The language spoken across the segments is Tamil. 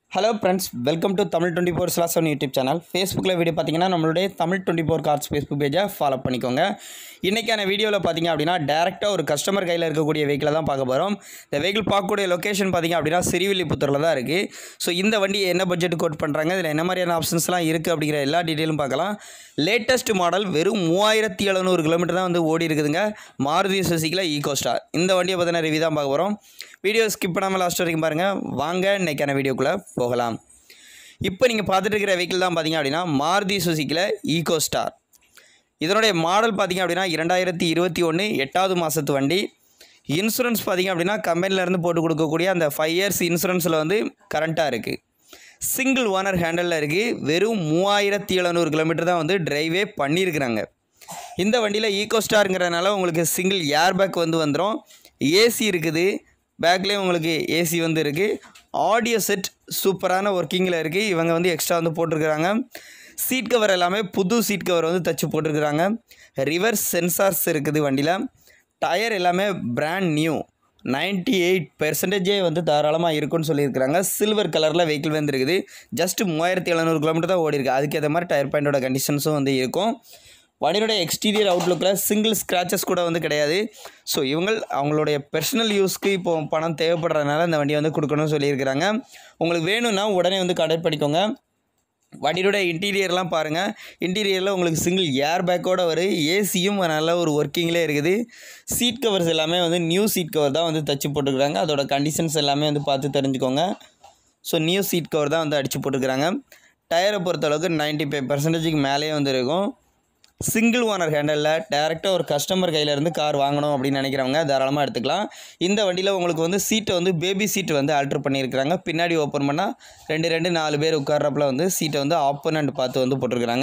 hello friends welcome to Tamil twenty four slash one YouTube channel ஃபேஸ்புக்கில் வீடியோ பார்த்தீங்கன்னா நம்மளுடைய Tamil twenty four cars Facebook பேஜை ஃபாலோ பண்ணிக்கோங்க இன்றைக்கான வீடியோவில் பார்த்தீங்க அப்படின்னா டேரெக்டாக ஒரு கஸ்டமர் கையில் இருக்கக்கூடிய வெஹிக்கிளை தான் பார்க்க போகிறோம் இந்த வெஹிக்கிள் பார்க்கக்கூடிய லொக்கேஷன் பார்த்தீங்க அப்படின்னா சிறுவில்லிபுத்தூரில் தான் இருக்குது ஸோ இந்த வண்டி என்ன பட்ஜெட் கோட் பண்ணுறாங்க இதில் என்ன மாதிரியான ஆப்ஷன்ஸ்லாம் இருக்குது அப்படிங்கிற எல்லா டீட்டெயிலும் பார்க்கலாம் லேட்டஸ்ட் மாடல் வெறும் மூவாயிரத்தி எழுநூறு கிலோமீட்டர் தான் வந்து ஓடி இருக்குதுங்க மாருதி சுசுக்கியில் ஈகோ ஸ்டார் இந்த வண்டியை பற்றின ரிவ்யூ தான் பார்க்க போகிறோம் வீடியோ ஸ்கிப் பண்ணாமல் லாஸ்ட் வரைக்கும் பாருங்கள் வாங்க இன்னைக்கான வீடியோக்குள்ளே போகலாம் இப்போ நீங்கள் பார்த்துட்டு இருக்கிற வெஹிக்கிள் தான் பார்த்தீங்க அப்படின்னா மாருதி சுசுக்கியில் ஈகோ ஸ்டார் இதனுடைய மாடல் பார்த்தீங்க அப்படின்னா இரண்டாயிரத்தி இருபத்தி ஒன்று எட்டாவது மாதத்து வண்டி இன்சூரன்ஸ் பார்த்தீங்க அப்படின்னா கம்பெனிலேருந்து போட்டு கொடுக்கக்கூடிய அந்த ஃபைவ் இயர்ஸ் இன்சூரன்ஸில் வந்து கரண்ட்டாக இருக்குது சிங்கிள் ஓனர் ஹேண்டலில் இருக்குது வெறும் மூவாயிரத்தி எழுநூறு கிலோமீட்டர் தான் வந்து டிரைவே பண்ணியிருக்கிறாங்க இந்த வண்டியில் ஈகோ ஸ்டாருங்கிறதுனால உங்களுக்கு சிங்கிள் ஏர் பேக் வந்து வந்துடும் ஏசி இருக்குது பேக்லேயும் உங்களுக்கு ஏசி வந்து இருக்குது ஆடியோ செட் சூப்பரான ஒர்க்கிங்கில் இருக்குது இவங்க வந்து எக்ஸ்ட்ரா வந்து போட்டிருக்கிறாங்க சீட் கவர் எல்லாமே புது சீட் கவர் வந்து தச்சு போட்டிருக்கிறாங்க ரிவர்ஸ் சென்சார்ஸ் இருக்குது வண்டியில் டயர் எல்லாமே பிராண்ட் நியூ நைன்ட்டி எயிட் பெர்சன்டேஜே வந்து தாராளமாக இருக்குன்னு சொல்லியிருக்கிறாங்க சில்வர் கலரில் வெஹிக்கிள் வந்து இருக்குது ஜஸ்ட் மூவாயிரத்தி எழுநூறு கிலோமீட்டர் தான் ஓடி இருக்கு அதுக்கேற்ற மாதிரி டயர் பாயிண்டோட கண்டிஷன்ஸும் வந்து இருக்கும் வண்டியோட எக்ஸ்டீரியர் அவுட்லுக்கில் சிங்கிள் ஸ்க்ராச்சஸ் கூட வந்து கிடையாது ஸோ இவங்க அவங்களுடைய பர்சனல் யூஸ்க்கு இப்போ பணம் தேவைப்படுறதுனால இந்த வண்டியை வந்து கொடுக்கணும்னு சொல்லியிருக்கிறாங்க உங்களுக்கு வேணும்னா உடனே வந்து கனெக்ட் பண்ணிக்கோங்க வண்டியோட இன்டீரியர்லாம் பாருங்கள் இன்டீரியரில் உங்களுக்கு சிங்கிள் ஏர் பேக்கோட வரும் ஏசியும் நல்ல ஒரு ஒர்க்கிங்லேயே இருக்குது சீட் கவர்ஸ் எல்லாமே வந்து நியூ சீட் கவர் தான் வந்து தச்சு போட்டுருக்குறாங்க அதோட கண்டிஷன்ஸ் எல்லாமே வந்து பார்த்து தெரிஞ்சுக்கோங்க ஸோ நியூ சீட் கவர் தான் வந்து அடித்து போட்டுருக்குறாங்க டயரை பொறுத்தளவுக்கு நைன்ட்டி ஃபைவ் பர்சன்டேஜுக்கு மேலேயே வந்து இருக்கும் சிங்கிள் ஓனர் ஹேண்டலில் டேரெக்டாக ஒரு கஸ்டமர் கையிலேருந்து கார் வாங்கணும் அப்படின்னு நினைக்கிறவங்க தாராளமாக எடுத்துக்கலாம் இந்த வண்டியில் உங்களுக்கு வந்து சீட்டை வந்து பேபி சீட் வந்து ஆல்ட்ரு பண்ணியிருக்கிறாங்க பின்னாடி ஓப்பன் பண்ணால் ரெண்டு ரெண்டு நாலு பேர் உட்கார்றப்பல வந்து சீட்டை வந்து ஆப்பனண்ட் பார்த்து வந்து போட்டிருக்கிறாங்க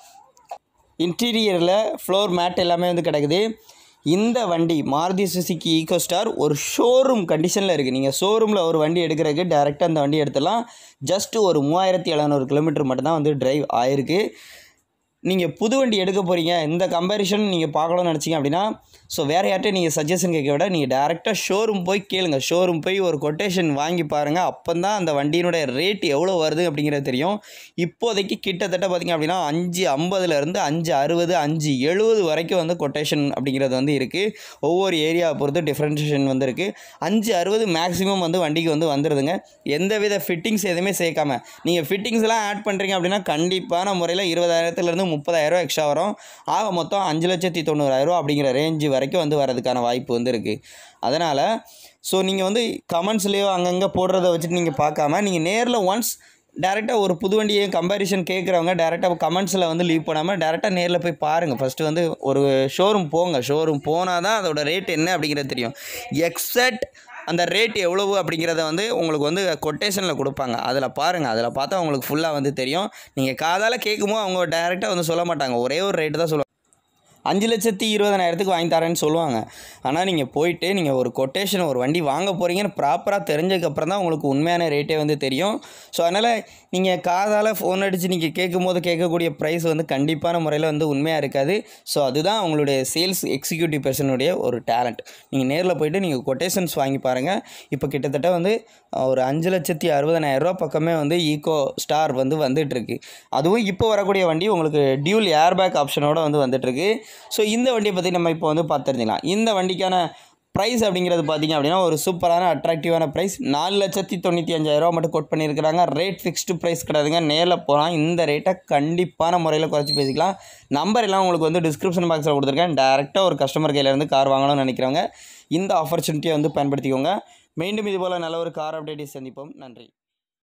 இன்டீரியரில் ஃப்ளோர் மேட் எல்லாமே வந்து கிடைக்குது இந்த வண்டி மாருதி சுசுக்கி ஈகோ ஸ்டார் ஒரு ஷோரூம் கண்டிஷனில் இருக்குது நீங்கள் ஷோரூமில் ஒரு வண்டி எடுக்கிறதுக்கு டேரெக்டாக அந்த வண்டி எடுத்துடலாம் ஜஸ்ட்டு ஒரு மூவாயிரத்தி எழுநூறு கிலோமீட்டர் மட்டும்தான் வந்து டிரைவ் ஆயிருக்கு நீங்கள் புது வண்டி எடுக்க போகிறீங்க இந்த கம்பேரிஷன் நீங்கள் பார்க்கணும்னு நினச்சிங்க அப்படின்னா ஸோ வேறு யார்கிட்ட நீங்கள் சஜஷன் கேட்க விட நீங்கள் டேரெக்டாக ஷோரூம் போய் கேளுங்க ஷோரூம் போய் ஒரு கொட்டேஷன் வாங்கி பாருங்கள் அப்போ தான் அந்த வண்டியினுடைய ரேட் எவ்வளோ வருது அப்படிங்கிறது தெரியும் இப்போதைக்கு கிட்டத்தட்ட பார்த்திங்க அப்படின்னா அஞ்சு ஐம்பதுலேருந்து அஞ்சு அறுபது அஞ்சு எழுபது வரைக்கும் வந்து கொட்டேஷன் அப்படிங்கிறது வந்து இருக்குது ஒவ்வொரு ஏரியாவை பொறுத்து டிஃப்ரென்ஷியேஷன் வந்து இருக்குது அஞ்சு அறுபது மேக்ஸிமம் வந்து வண்டிக்கு வந்து வந்துடுதுங்க எந்தவித ஃபிட்டிங்ஸ் எதுவுமே சேர்க்காம நீங்கள் ஃபிட்டிங்ஸ்லாம் ஆட் பண்ணுறீங்க அப்படின்னா கண்டிப்பான முறையில் இருபதாயிரத்துலேருந்து முப்பதாயிரரூவா எக்ஸ்ட்ரா வரும் ஆக மொத்தம் அஞ்சு லட்சத்தி தொண்ணூறாயிரரூவா அப்படிங்கிற ரேஞ்சு வரைக்கும் வந்து வரதுக்கான வாய்ப்பு வந்து இருக்குது அதனால் ஸோ நீங்கள் வந்து கமெண்ட்ஸ்லேயோ அங்கங்கே போடுறத வச்சுட்டு நீங்கள் பார்க்காம நீங்கள் நேரில் ஒன்ஸ் டேரெக்டாக ஒரு புது வண்டியை கம்பேரிஷன் கேட்குறவங்க டேரெக்டாக கமெண்ட்ஸில் வந்து லீவ் பண்ணாமல் டேரெக்டாக நேரில் போய் பாருங்கள் ஃபஸ்ட்டு வந்து ஒரு ஷோரூம் போங்க ஷோரூம் போனால் தான் அதோட ரேட் என்ன அப்படிங்கிறது தெரியும் எக்ஸாக்ட் அந்த ரேட் எவ்வளவு அப்படிங்கிறத வந்து உங்களுக்கு வந்து கொட்டேஷனில் கொடுப்பாங்க அதில் பாருங்கள் அதில் பார்த்தா உங்களுக்கு ஃபுல்லாக வந்து தெரியும் நீங்கள் காதால் கேட்கும்போது அவங்க டைரெக்டாக வந்து சொல்ல மாட்டாங்க ஒரே ஒரு ரேட்டு தான் சொல்லுவாங்க அஞ்சு லட்சத்தி இருபதனாயிரத்துக்கு வாங்கி தரேன்னு சொல்லுவாங்க ஆனால் நீங்கள் போயிட்டு நீங்கள் ஒரு கொட்டேஷன் ஒரு வண்டி வாங்க போகிறீங்கன்னு ப்ராப்பராக தெரிஞ்சதுக்கப்புறம் தான் உங்களுக்கு உண்மையான ரேட்டே வந்து தெரியும் ஸோ அதனால் நீங்கள் காதால் ஃபோன் அடித்து நீங்கள் கேட்கும் போது கேட்கக்கூடிய ப்ரைஸ் வந்து கண்டிப்பான முறையில் வந்து உண்மையாக இருக்காது ஸோ அதுதான் உங்களுடைய சேல்ஸ் எக்ஸிக்யூட்டிவ் பர்சனுடைய ஒரு டேலண்ட் நீங்கள் நேரில் போயிட்டு நீங்கள் கொட்டேஷன்ஸ் வாங்கி பாருங்கள் இப்போ கிட்டத்தட்ட வந்து ஒரு அஞ்சு லட்சத்தி அறுபதனாயிரரூவா பக்கமே வந்து ஈகோ ஸ்டார் வந்து வந்துட்டுருக்கு அதுவும் இப்போ வரக்கூடிய வண்டி உங்களுக்கு டியூல் ஏர்பேக் ஆப்ஷனோட வந்து வந்துட்டுருக்கு ஸோ இந்த வண்டியை பற்றி நம்ம இப்போ வந்து பார்த்துருந்துக்கலாம் இந்த வண்டிக்கான ப்ரைஸ் அப்படிங்கிறது பார்த்திங்க அப்படின்னா ஒரு சூப்பரான அட்ராக்டிவான ப்ரைஸ் நாலு லட்சத்தி தொண்ணூற்றி அஞ்சாயிரரூவா மட்டும் கோட் பண்ணியிருக்கிறாங்க ரேட் ஃபிக்ஸ்டு ப்ரைஸ் கிடையாதுங்க நேரில் போகலாம் இந்த ரேட்டை கண்டிப்பான முறையில் குறைச்சி பேசிக்கலாம் நம்பர் எல்லாம் உங்களுக்கு வந்து டிஸ்கிரிப்ஷன் பாக்ஸில் கொடுத்துருக்கேன் டேரெக்டாக ஒரு கஸ்டமர் கையிலேருந்து கார் வாங்கணும்னு நினைக்கிறவங்க இந்த ஆப்பர்ச்சுனிட்டியை வந்து பயன்படுத்திக்கோங்க மீண்டும் இது போல் நல்ல ஒரு கார் அப்டேட்டை சந்திப்போம் நன்றி